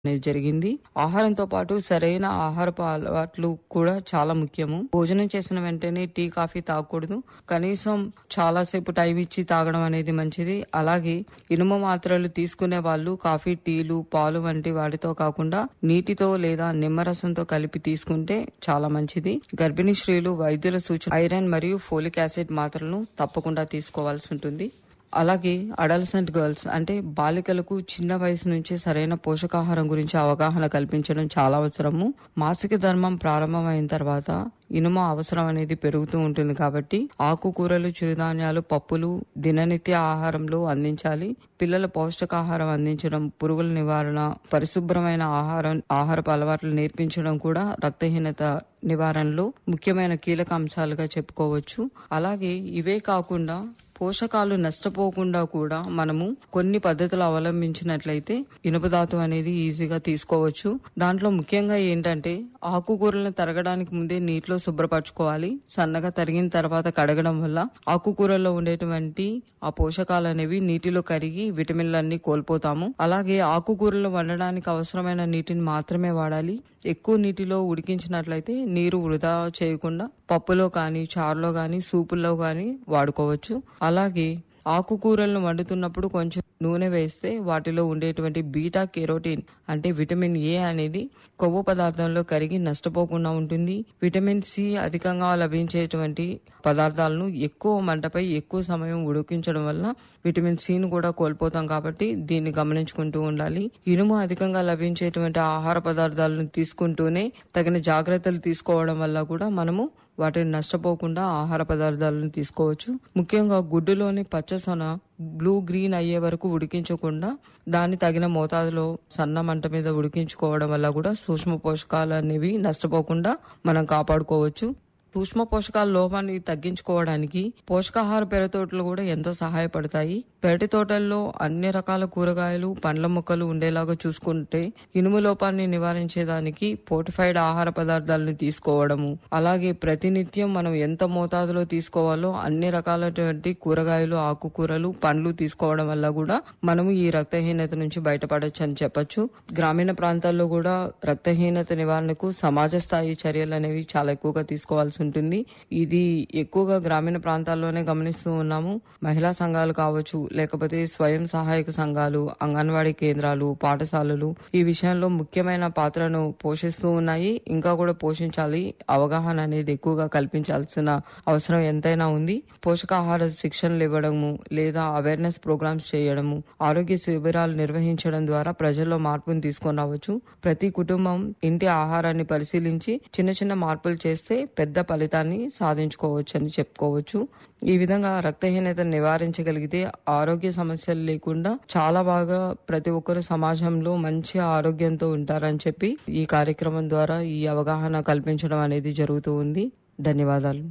అనేది జరిగింది ఆహారంతో పాటు సరైన ఆహారపు అలవాట్లు కూడా చాలా ముఖ్యము భోజనం చేసిన వెంటనే టీ కాఫీ తాగకూడదు కనీసం చాలా సేపు టైం ఇచ్చి తాగడం అనేది మంచిది అలాగే ఇనుము మాత్రలు తీసుకునే వాళ్ళు కాఫీ టీలు పాలు వంటి వాటితో కాకుండా నీటితో లేదా నిమ్మరసంతో కలిపి తీసుకుంటే చాలా మంచిది గర్భిణీ స్త్రీలు వైద్యుల సూచన ఐరన్ మరియు ఫోలిక్ యాసిడ్ మాత్రలను తప్పకుండా తీసుకోవాల్సి ఉంటుంది అలాగే అడల్సెంట్ గర్ల్స్ అంటే బాలికలకు చిన్న వయసు నుంచే సరైన పోషకాహారం గురించి అవగాహన కల్పించడం చాలా అవసరము మాసిక ధర్మం ప్రారంభమైన తర్వాత ఇనుము అవసరం అనేది పెరుగుతూ ఉంటుంది కాబట్టి ఆకుకూరలు చిరుధాన్యాలు పప్పులు దిననిత్య ఆహారంలో అందించాలి పిల్లల పౌష్టికాహారం అందించడం పురుగుల నివారణ పరిశుభ్రమైన ఆహారం ఆహారపు అలవాట్లు నేర్పించడం కూడా రక్తహీనత నివారణలో ముఖ్యమైన కీలక అంశాలుగా చెప్పుకోవచ్చు అలాగే ఇవే కాకుండా పోషకాలు నష్టపోకుండా కూడా మనము కొన్ని పద్ధతులు అవలంబించినట్లయితే ఇనుప ధాతు అనేది ఈజీగా తీసుకోవచ్చు దాంట్లో ముఖ్యంగా ఏంటంటే ఆకుకూరలను తరగడానికి ముందే నీటిలో శుభ్రపరచుకోవాలి సన్నగా తరిగిన తర్వాత కడగడం వల్ల ఆకుకూరల్లో ఉండేటువంటి ఆ పోషకాలు అనేవి నీటిలో కరిగి విటమిన్లన్నీ కోల్పోతాము అలాగే ఆకుకూరలు వండడానికి అవసరమైన నీటిని మాత్రమే వాడాలి ఎక్కువ నీటిలో ఉడికించినట్లయితే నీరు వృధా చేయకుండా పప్పులో కానీ చారులో కానీ సూపుల్లో కానీ వాడుకోవచ్చు అలాగే ఆకుకూరలను వండుతున్నప్పుడు కొంచెం నూనె వేస్తే వాటిలో ఉండేటువంటి బీటా కెరోటిన్ అంటే విటమిన్ ఏ అనేది కొవ్వు పదార్థంలో కరిగి నష్టపోకుండా ఉంటుంది విటమిన్ సి అధికంగా లభించేటువంటి పదార్థాలను ఎక్కువ మంటపై ఎక్కువ సమయం ఉడికించడం వల్ల విటమిన్ సిను కూడా కోల్పోతాం కాబట్టి దీన్ని గమనించుకుంటూ ఉండాలి ఇనుము అధికంగా లభించేటువంటి ఆహార పదార్థాలను తీసుకుంటూనే తగిన జాగ్రత్తలు తీసుకోవడం వల్ల కూడా మనము వాటిని నష్టపోకుండా ఆహార పదార్థాలను తీసుకోవచ్చు ముఖ్యంగా గుడ్డులోని పచ్చసొన బ్లూ గ్రీన్ అయ్యే వరకు ఉడికించకుండా దాన్ని తగిన మోతాదులో సన్న మంట మీద ఉడికించుకోవడం వల్ల కూడా సూక్ష్మ పోషకాలు అనేవి నష్టపోకుండా మనం కాపాడుకోవచ్చు సూక్ష్మ పోషకాల లోపాన్ని తగ్గించుకోవడానికి పోషకాహార పెరటి తోటలు కూడా ఎంతో సహాయపడతాయి పెరటి తోటల్లో అన్ని రకాల కూరగాయలు పండ్ల మొక్కలు ఉండేలాగా చూసుకుంటే ఇనుము లోపాన్ని నివారించేదానికి పోర్టిఫైడ్ ఆహార పదార్థాలను తీసుకోవడము అలాగే ప్రతినిత్యం మనం ఎంత మోతాదులో తీసుకోవాలో అన్ని రకాలటువంటి కూరగాయలు ఆకుకూరలు పండ్లు తీసుకోవడం వల్ల కూడా మనము ఈ రక్తహీనత నుంచి బయటపడొచ్చు అని చెప్పొచ్చు గ్రామీణ ప్రాంతాల్లో కూడా రక్తహీనత నివారణకు సమాజ స్థాయి చర్యలు అనేవి చాలా ఎక్కువగా తీసుకోవాల్సి ఉంటుంది ఇది ఎక్కువగా గ్రామీణ ప్రాంతాల్లోనే గమనిస్తూ ఉన్నాము మహిళా సంఘాలు కావచ్చు లేకపోతే స్వయం సహాయక సంఘాలు అంగన్వాడీ కేంద్రాలు పాఠశాలలు ఈ విషయంలో ముఖ్యమైన పాత్రను పోషిస్తూ ఉన్నాయి ఇంకా కూడా పోషించాలి అవగాహన అనేది ఎక్కువగా కల్పించాల్సిన అవసరం ఎంతైనా ఉంది పోషకాహార శిక్షణలు ఇవ్వడము లేదా అవేర్నెస్ ప్రోగ్రామ్స్ చేయడము ఆరోగ్య శిబిరాలు నిర్వహించడం ద్వారా ప్రజల్లో మార్పును తీసుకొని రావచ్చు ప్రతి కుటుంబం ఇంటి ఆహారాన్ని పరిశీలించి చిన్న చిన్న మార్పులు చేస్తే పెద్ద ఫలితాన్ని సాధించుకోవచ్చు అని చెప్పుకోవచ్చు ఈ విధంగా రక్తహీనత నివారించగలిగితే ఆరోగ్య సమస్యలు లేకుండా చాలా బాగా ప్రతి ఒక్కరు సమాజంలో మంచి ఆరోగ్యంతో ఉంటారని చెప్పి ఈ కార్యక్రమం ద్వారా ఈ అవగాహన కల్పించడం అనేది జరుగుతూ ఉంది ధన్యవాదాలు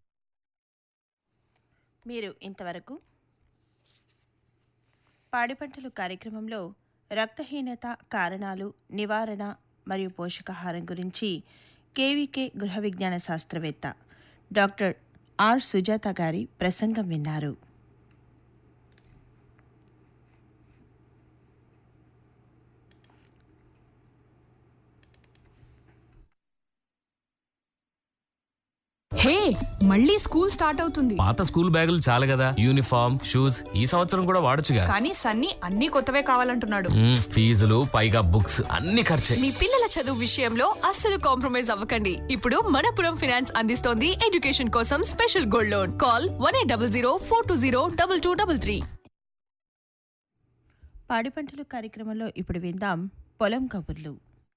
మీరు ఇంతవరకు పాడి పంటలు కార్యక్రమంలో రక్తహీనత కారణాలు నివారణ మరియు పోషకాహారం గురించి కేవీకే గృహ విజ్ఞాన శాస్త్రవేత్త డాక్టర్ ఆర్ సుజాత గారి ప్రసంగం విన్నారు హే మళ్ళీ స్కూల్ స్టార్ట్ అవుతుంది పాత స్కూల్ బ్యాగులు చాలు కదా యూనిఫామ్ షూస్ ఈ సంవత్సరం కూడా వాడొచ్చుగా కానీ సన్నీ అన్ని కొత్తవే కావాలంటున్నాడు మ్మ్, ఫీజులు పైగా బుక్స్ అన్ని ఖర్చే మీ పిల్లల చదువు విషయంలో అస్సలు కాంప్రమైజ్ అవ్వకండి ఇప్పుడు మనపురం ఫైనాన్స్ అందిస్తోంది ఎడ్యుకేషన్ కోసం special gold loan call one eight double zero four two zero double two double three పాడి పంటలు కార్యక్రమంలో ఇప్పుడు విందాం పొలం కబుర్లు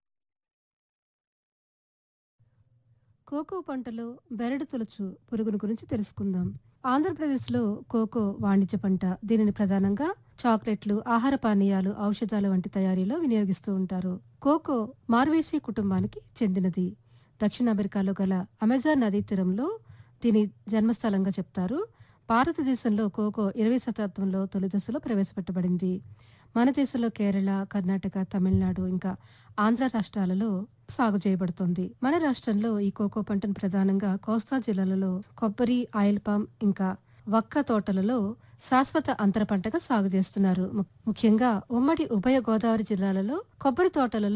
కోకో పంటలో బెరడు తొలచు పురుగును గురించి తెలుసుకుందాం ఆంధ్రప్రదేశ్లో కోకో వాణిజ్య పంట దీనిని ప్రధానంగా చాక్లెట్లు ఆహార పానీయాలు ఔషధాలు వంటి తయారీలో వినియోగిస్తూ ఉంటారు కోకో మార్వేసీ కుటుంబానికి చెందినది దక్షిణ అమెరికాలో గల అమెజాన్ నదీ తీరంలో దీని జన్మస్థలంగా చెప్తారు భారతదేశంలో కోకో ఇరవై శతాబ్దంలో తొలి దశలో ప్రవేశపెట్టబడింది మన దేశంలో కేరళ కర్ణాటక తమిళనాడు ఇంకా ఆంధ్ర రాష్ట్రాలలో సాగు చేయబడుతుంది మన రాష్ట్రంలో ఈ కోకో పంటను ప్రధానంగా కోస్తా జిల్లాలలో కొబ్బరి ఆయిల్ పామ్ ఇంకా వక్క తోటలలో శాశ్వత అంతర పంటగా సాగు చేస్తున్నారు ము- ముఖ్యంగా ఉమ్మడి ఉభయ గోదావరి జిల్లాలలో కొబ్బరి తోటలలో